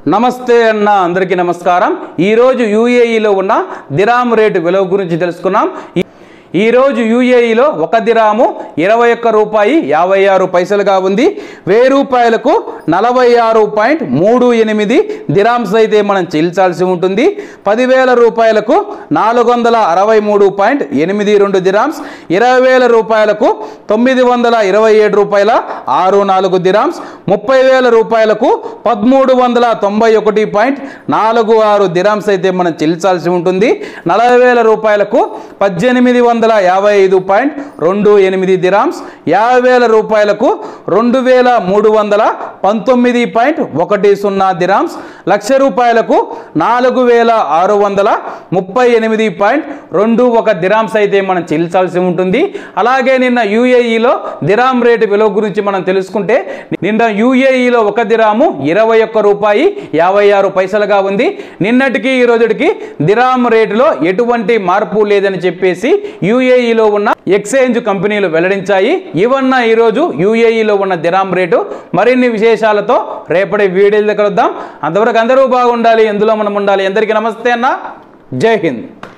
నమస్తే అన్న అందరికీ నమస్కారం ఈరోజు యూఏఈలో ఉన్న దిరామ్ రేటు విలువ గురించి తెలుసుకున్నాం ఈ- ఈరోజు యూఏఈలో ఒక దిరాము ఇరవై ఒక్క రూపాయి యాభై ఆరు పైసలుగా ఉంది వెయ్యి రూపాయలకు నలభై ఆరు పాయింట్ మూడు ఎనిమిది దిరామ్స్ అయితే మనం చెల్లించాల్సి ఉంటుంది పదివేల రూపాయలకు నాలుగు వందల అరవై మూడు పాయింట్ ఎనిమిది రెండు దిరామ్స్ ఇరవై వేల రూపాయలకు తొమ్మిది వందల ఇరవై ఏడు రూపాయల ఆరు నాలుగు దిరామ్స్ ముప్పై వేల రూపాయలకు పదమూడు వందల తొంభై ఒకటి పాయింట్ నాలుగు ఆరు దిరామ్స్ అయితే మనం చెల్లించాల్సి ఉంటుంది నలభై వేల రూపాయలకు పద్దెనిమిది వందల యాభై ఐదు పాయింట్ రెండు ఎనిమిది దిరామ్స్ యాభై వేల రూపాయలకు రెండు వేల మూడు వందల పంతొమ్మిది పాయింట్ ఒకటి సున్నా దిరామ్స్ లక్ష రూపాయలకు నాలుగు వేల ఆరు వందల ముప్పై ఎనిమిది పాయింట్ రెండు ఒక దిరామ్స్ అయితే మనం చెల్లించాల్సి ఉంటుంది అలాగే నిన్న యూఏఈలో దిరామ్ రేటు విలువ గురించి మనం తెలుసుకుంటే నిన్న యూఏఈలో ఒక దిరాము ఇరవై ఒక్క రూపాయి యాభై ఆరు పైసలుగా ఉంది నిన్నటికి ఈ రోజుకి దిరామ్ రేటులో ఎటువంటి మార్పు లేదని చెప్పేసి యూఏఈలో ఉన్న ఎక్స్చేంజ్ కంపెనీలు వెల్లడించాయి ఇవన్న ఈరోజు యూఏఈలో ఉన్న దిరామ్ రేటు మరిన్ని విశేషాలతో రేపటి వీడియోలు కలుద్దాం అంతవరకు అందరూ బాగుండాలి ఎందులో మనం ఉండాలి అందరికీ నమస్తే అన్న జై హింద్